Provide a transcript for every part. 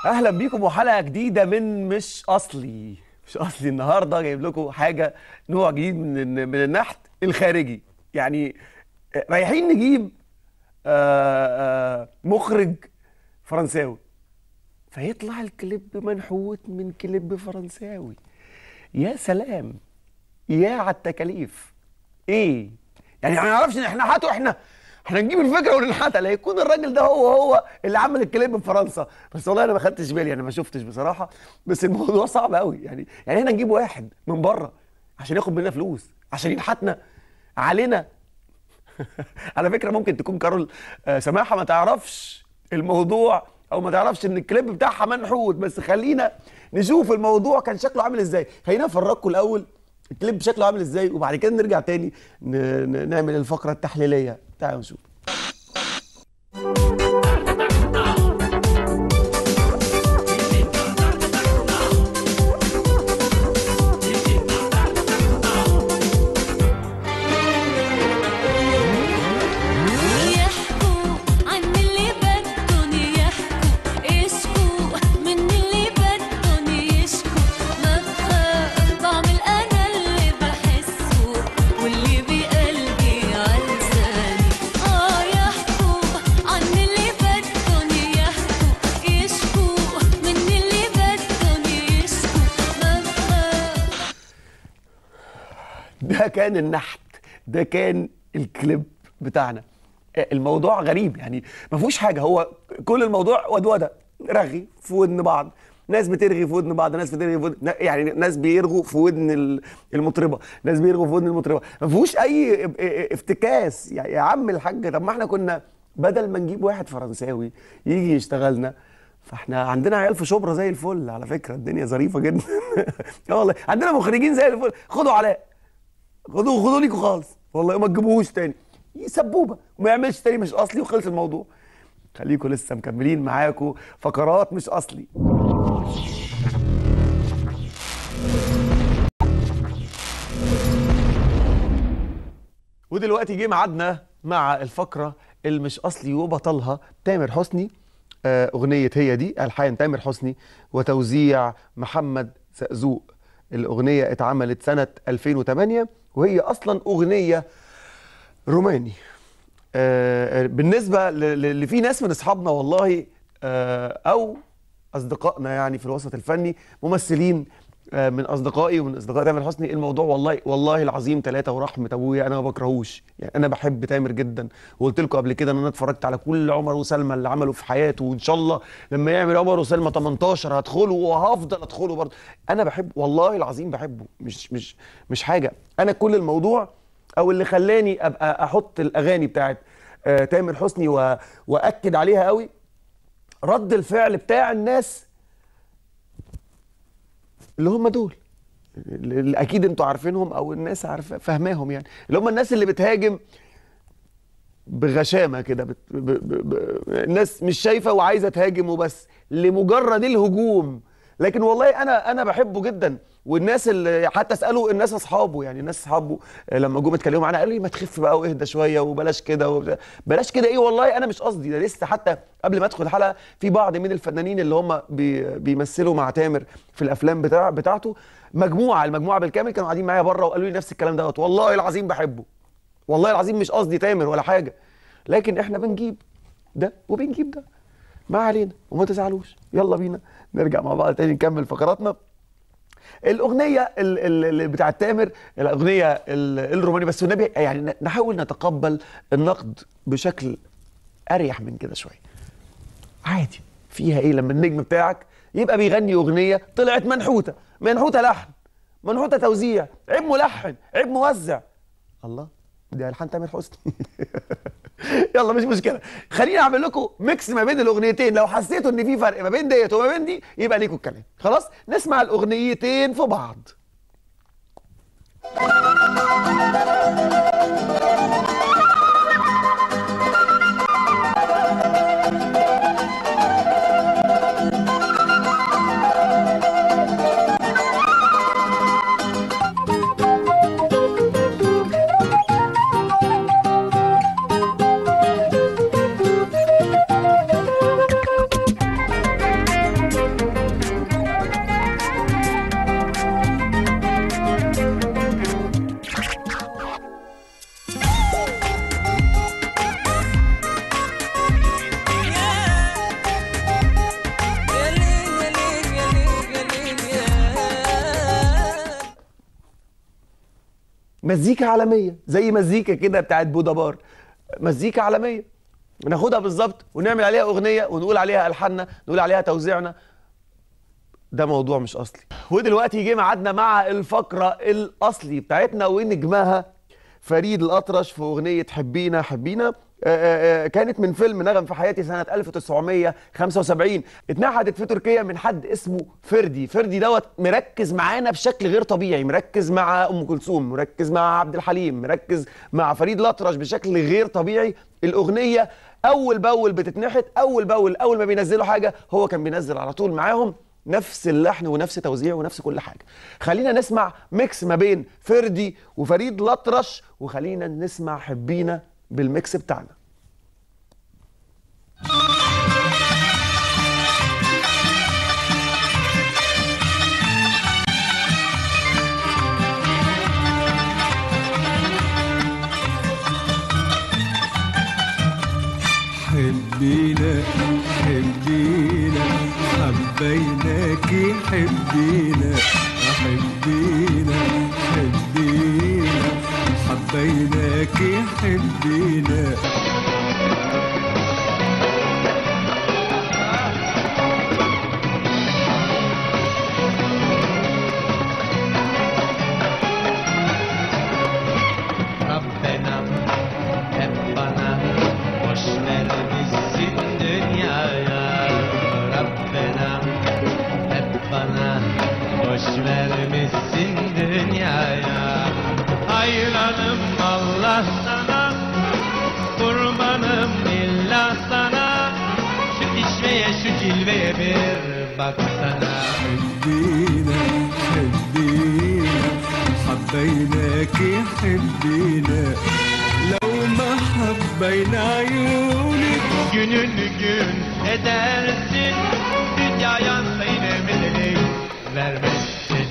اهلا بيكم وحلقه جديده من مش اصلي مش اصلي النهارده جايب لكم حاجه نوع جديد من من النحت الخارجي يعني رايحين نجيب آه، آه، مخرج فرنساوي فيطلع الكليب منحوت من كليب فرنساوي يا سلام يا على التكاليف ايه يعني ما نعرفش نحنحته احنا احنا نجيب الفكره وننحتها لا يكون الراجل ده هو هو اللي عمل الكليب في فرنسا بس والله انا ما خدتش بالي انا ما شفتش بصراحه بس الموضوع صعب قوي يعني يعني احنا نجيب واحد من بره عشان ياخد مننا فلوس عشان ينحتنا علينا على فكره ممكن تكون كارول آه، سماحه ما تعرفش الموضوع او ما تعرفش ان الكليب بتاعها منحوت بس خلينا نشوف الموضوع كان شكله عامل ازاي خلينا افرجكم الاول الكليب شكله عامل ازاي وبعد كده نرجع تاني ن- ن- نعمل الفقره التحليليه تعالوا نشوف يحكوا عن اللي بدهم يحكوا يشكوا من اللي بدهم يشكوا ما بخاف بعمل انا اللي بحسه واللي بقلبي عالزاني اه يحكوا عن اللي بدهم يحكوا يشكوا من اللي بدهم يشكوا ما بخاف ده كان النحت ده كان الكليب بتاعنا الموضوع غريب يعني ما فيهوش حاجه هو كل الموضوع ودوده رغي في ودن بعض ناس بترغي في ودن بعض ناس بترغي في ودن يعني ناس بيرغوا في ودن ال- المطربه ناس بيرغوا في ودن المطربه ما فيهوش اي ا- ا- افتكاس يا يا عم الحاج طب ما احنا كنا بدل ما نجيب واحد فرنساوي يجي يشتغلنا فاحنا عندنا عيال في شبرا زي الفل على فكره الدنيا ظريفه جدا اه والله عندنا مخرجين زي الفل خدوا علاء خدوه خدوه ليكوا خالص والله ما تجيبوهوش تاني سبوبه وما يعملش تاني مش اصلي وخلص الموضوع خليكوا لسه مكملين معاكوا فقرات مش اصلي ودلوقتي جه ميعادنا مع الفقره المش اصلي وبطلها تامر حسني آه، اغنيه هي دي الحان تامر حسني وتوزيع محمد زقزوق الاغنيه اتعملت سنه 2008 وهي اصلا اغنيه روماني آه، آه، بالنسبه ل- ل- اللي في ناس من اصحابنا والله آه، او اصدقائنا يعني في الوسط الفني ممثلين آه، من اصدقائي ومن اصدقاء تامر حسني الموضوع والله والله العظيم ثلاثه ورحمه ابويا انا ما بكرهوش يعني انا بحب تامر جدا وقلت لكم قبل كده ان انا اتفرجت على كل عمر وسلمى اللي عملوا في حياته وان شاء الله لما يعمل عمر وسلمى 18 هدخله وهفضل ادخله برضه انا بحب والله العظيم بحبه مش مش مش حاجه انا كل الموضوع او اللي خلاني ابقى احط الاغاني بتاعت آه، تامر حسني و... واكد عليها قوي رد الفعل بتاع الناس اللي هم دول اللي اكيد انتوا عارفينهم او الناس عارفه فاهماهم يعني اللي هم الناس اللي بتهاجم بغشامه كده بت... ب... ب... ب... الناس مش شايفه وعايزه تهاجم وبس لمجرد الهجوم لكن والله انا انا بحبه جدا والناس اللي حتى اساله الناس اصحابه يعني الناس اصحابه لما جم اتكلموا معانا قالوا لي ما تخف بقى واهدى شويه وبلاش كده وبتاع. بلاش كده ايه والله انا مش قصدي ده لسه حتى قبل ما ادخل الحلقه في بعض من الفنانين اللي هم بي بيمثلوا مع تامر في الافلام بتاع بتاعته مجموعه المجموعه بالكامل كانوا قاعدين معايا بره وقالوا لي نفس الكلام دوت والله العظيم بحبه والله العظيم مش قصدي تامر ولا حاجه لكن احنا بنجيب ده وبنجيب ده ما علينا وما تزعلوش يلا بينا نرجع مع بعض تاني نكمل فقراتنا الاغنيه ال- ال- اللي بتاعت تامر الاغنيه ال- الروماني بس النبي يعني نحاول نتقبل النقد بشكل اريح من كده شويه عادي فيها ايه لما النجم بتاعك يبقى بيغني اغنيه طلعت منحوته منحوته لحن منحوته توزيع عيب ملحن عيب موزع الله دي الحان تامر حسني يلا مش مشكله خليني اعمل لكم ميكس ما بين الاغنيتين لو حسيتوا ان في فرق ما بين ديت وما بين دي يبقى ليكوا الكلام خلاص نسمع الاغنيتين في بعض مزيكا عالميه زي مزيكا كده بتاعت بودابار مزيكا عالميه ناخدها بالظبط ونعمل عليها اغنيه ونقول عليها الحاننا نقول عليها توزيعنا ده موضوع مش اصلي ودلوقتي جه ميعادنا مع الفقره الاصلي بتاعتنا ونجمها فريد الاطرش في اغنيه حبينا حبينا آه، آه، آه، كانت من فيلم نغم في حياتي سنة 1975 اتنحتت في تركيا من حد اسمه فردي فردي دوت مركز معانا بشكل غير طبيعي مركز مع أم كلثوم مركز مع عبد الحليم مركز مع فريد الأطرش بشكل غير طبيعي الأغنية أول بأول بتتنحت أول بأول أول ما بينزلوا حاجة هو كان بينزل على طول معاهم نفس اللحن ونفس توزيع ونفس كل حاجة خلينا نسمع ميكس ما بين فردي وفريد الأطرش وخلينا نسمع حبينا بالميكس بتاعنا حبينا حبينا حبيناكي حبينا حبينا حبينا حبيناكي حبينا Rabbena hep bana boş ver gitsin dünyaya Rabbena hep bana boş vermişsin dünyaya Hayranım Allah sana Kurbanım lillah sana Şu içmeye şu cilveye bir baksana حبينا حبينا حبيناكي حبينا لو ما حبينا عيونك Günün gün edersin Dünyaya sayılabilir vermezsin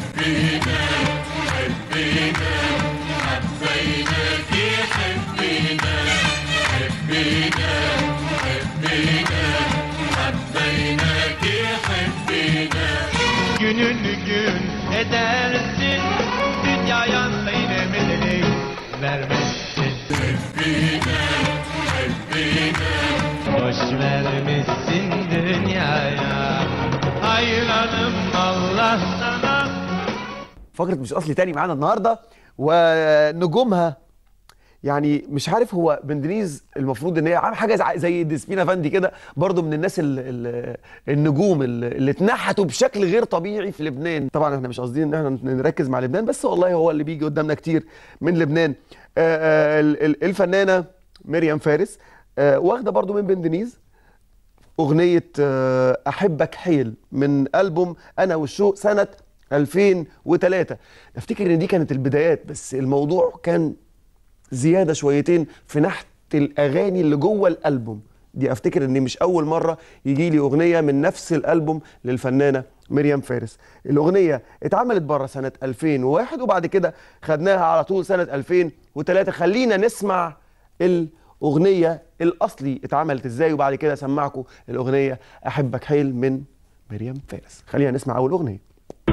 Günün gün edersin Dünyaya sayılabilir vermezsin Boş vermişsin dünyaya Hayranım Allah sana فقرة مش اصلي تاني معانا النهارده ونجومها يعني مش عارف هو بندنيز المفروض ان هي عامل حاجه زي- زي ديسبينا فاندي كده برضو من الناس ال ال النجوم ال- اللي اتنحتوا بشكل غير طبيعي في لبنان طبعا احنا مش قاصدين ان احنا نركز مع لبنان بس والله هو اللي بيجي قدامنا كتير من لبنان آه، آه، ال- ال- الفنانه مريم فارس آه، واخده برضو من بندنيز أغنية آه، أحبك حيل من ألبوم أنا والشوق سنة 2003 أفتكر إن دي كانت البدايات بس الموضوع كان زيادة شويتين في نحت الأغاني اللي جوه الألبوم دي أفتكر إن مش أول مرة يجي لي أغنية من نفس الألبوم للفنانة مريم فارس الأغنية اتعملت بره سنة 2001 وبعد كده خدناها على طول سنة 2003 خلينا نسمع الأغنية الأصلي اتعملت إزاي وبعد كده أسمعكم الأغنية أحبك حيل من مريم فارس خلينا نسمع أول أغنية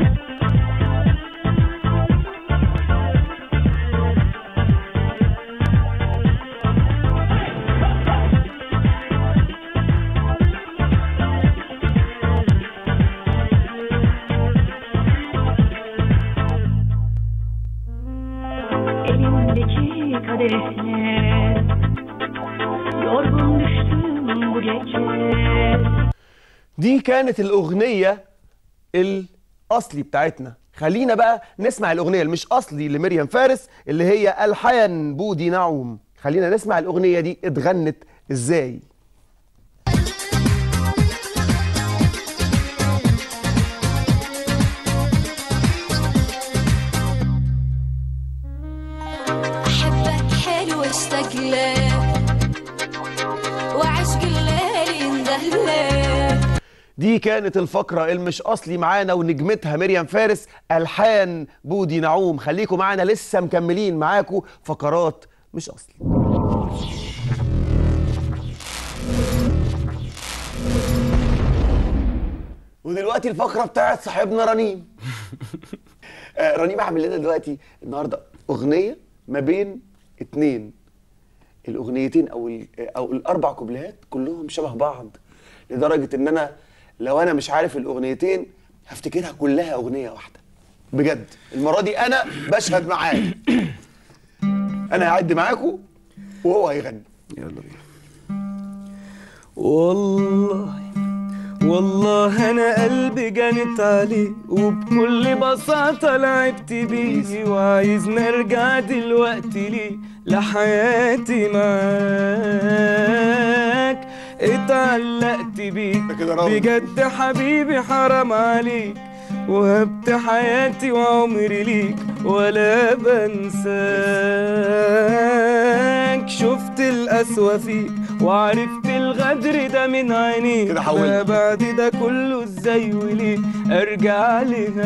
elimdeki kadehine Yorgun düştüm bu gece دي كانت الأغنية الأصلي بتاعتنا خلينا بقى نسمع الأغنية اللي مش أصلي لمريم فارس اللي هي ألحان بودي نعوم خلينا نسمع الأغنية دي اتغنت إزاي أحبك حلو اشتاق لك وعشق الليل يندهلك دي كانت الفقرة المش أصلي معانا ونجمتها مريم فارس ألحان بودي نعوم خليكم معانا لسه مكملين معاكم فقرات مش أصلي ودلوقتي الفقرة بتاعت صاحبنا رنيم آه، رنيم عامل لنا دلوقتي النهارده اغنيه ما بين اتنين الاغنيتين او ال- او الاربع كوبليهات كلهم شبه بعض لدرجه ان انا لو انا مش عارف الاغنيتين هفتكرها كلها اغنيه واحده بجد المره دي انا بشهد معاه انا هعد معاكم وهو هيغني يلا بينا والله والله انا قلبي جنت عليه وبكل بساطة لعبت بيه وعايز نرجع دلوقتي ليه لحياتي معاك اتعلقت بيك ده كده راضي. بجد حبيبي حرام عليك وهبت حياتي وعمري ليك ولا بنساك شفت القسوة فيك وعرفت الغدر ده من عينيك كده حولت. ما بعد ده كله ازاي وليه ارجع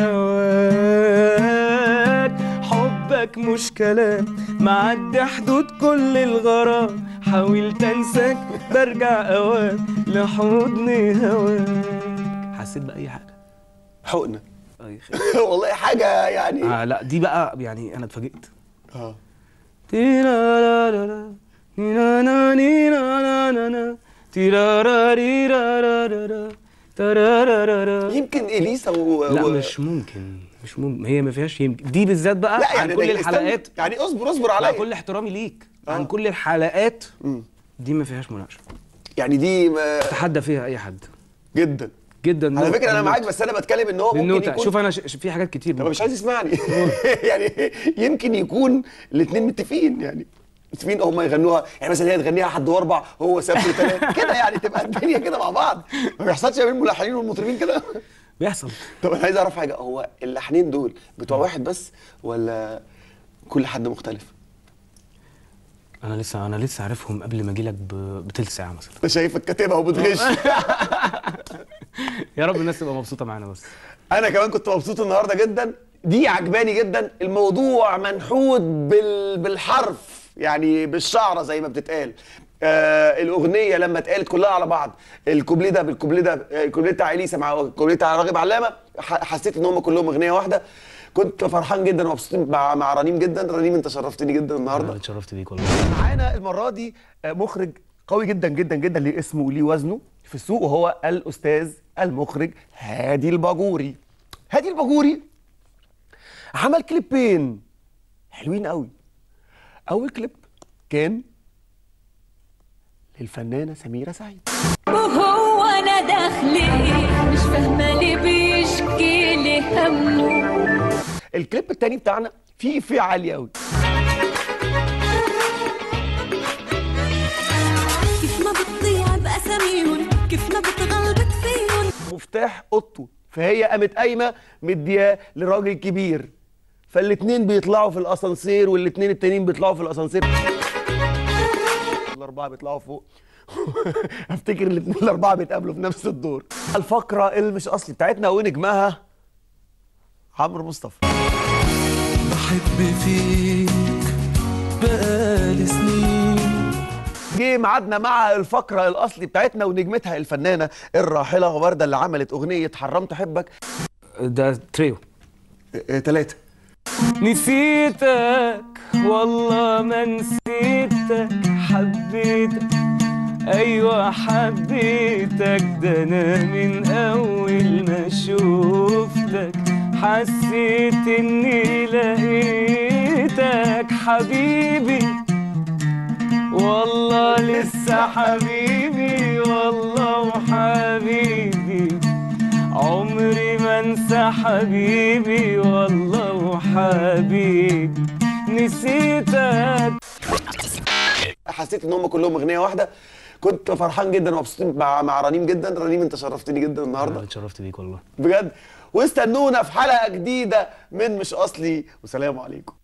لهواك حبك مش كلام معدي حدود كل الغرام حاولت انساك برجع اوام لحضن هواك حسيت بأي حاجة حقنه أي خير والله حاجه يعني آه لا دي بقى يعني انا اتفاجئت اه تيرارارارا، نينانا نينانانا، تيراراريرارارا، ترارارارا. يمكن اليسا و... لا و... مش ممكن مش ممكن هي ما فيهاش يمكن دي بالذات بقى لا عن يعني كل ده- الحلقات استنى، يعني اصبر اصبر على عليا كل احترامي ليك آه. عن كل الحلقات مم. دي ما فيهاش مناقشه يعني دي ما... تحدى فيها اي حد جدا جدا على نوت- فكره انا نوت. معاك بس انا بتكلم ان هو ممكن بالنوتة يكون شوف انا ش... ش- في حاجات كتير طب مش عايز يسمعني يعني يمكن يكون الاثنين متفقين يعني متفقين هم يغنوها يعني مثلا هي تغنيها حد واربع هو سبت ثلاثه كده يعني تبقى الدنيا كده مع بعض ما بيحصلش ما بين الملحنين والمطربين كده بيحصل طب انا عايز اعرف حاجه هو اللحنين دول بتوع واحد بس ولا كل حد مختلف انا لسه انا لسه عارفهم قبل ما اجي لك ب... بتلت ساعه مثلا انا شايفك كاتبها وبتغش يا رب الناس تبقى مبسوطه معانا بس انا كمان كنت مبسوط النهارده جدا دي عجباني جدا الموضوع منحوت بال... بالحرف يعني بالشعره زي ما بتتقال آه الاغنيه لما اتقالت كلها على بعض الكوبليه ده بالكوبليه ده آه، الكوبليه بتاع اليسا مع الكوبليه بتاع راغب علامه ح- حسيت ان هم كلهم اغنيه واحده كنت فرحان جدا ومبسوط مع مع رنيم جدا رنيم انت شرفتني جدا النهارده انا اتشرفت بيك والله معانا المره دي آه، مخرج قوي جدا جدا جدا ليه اسمه وليه وزنه في السوق وهو الاستاذ المخرج هادي الباجوري هادي الباجوري عمل كليبين حلوين قوي اول كليب كان للفنانه سميره سعيد وهو انا داخلي مش فاهمه ليه بيشكي لي همه الكليب التاني بتاعنا فيه افيه عالي قوي كيف ما بتضيع باساميهم كيف ما بتغلبط فيهم مفتاح اوضته فهي قامت قايمه مدياه لراجل كبير فالاتنين بيطلعوا في الاسانسير والاتنين التانيين بيطلعوا في الاسانسير الاربعه بيطلعوا فوق افتكر الاتنين الاربعه بيتقابلوا في نفس الدور الفقره اللي مش اصلي بتاعتنا ونجمها عمرو مصطفى بحب فيك بقالي سنين جه ميعادنا مع الفقره الاصلي بتاعتنا ونجمتها الفنانه الراحله ورده اللي عملت اغنيه حرمت احبك ده تريو ثلاثه نسيتك والله ما نسيتك حبيتك ايوه حبيتك ده انا من اول ما شوفتك حسيت اني لقيتك حبيبي والله لسه حبيبي والله وحبيبي عمري ما انسى حبيبي والله وحبيبي نسيتك حسيت ان هم كلهم اغنيه واحده كنت فرحان جدا ومبسوط مع مع رنيم جدا رنيم انت شرفتني جدا النهارده اتشرفت بيك والله بجد واستنونا في حلقه جديده من مش اصلي وسلام عليكم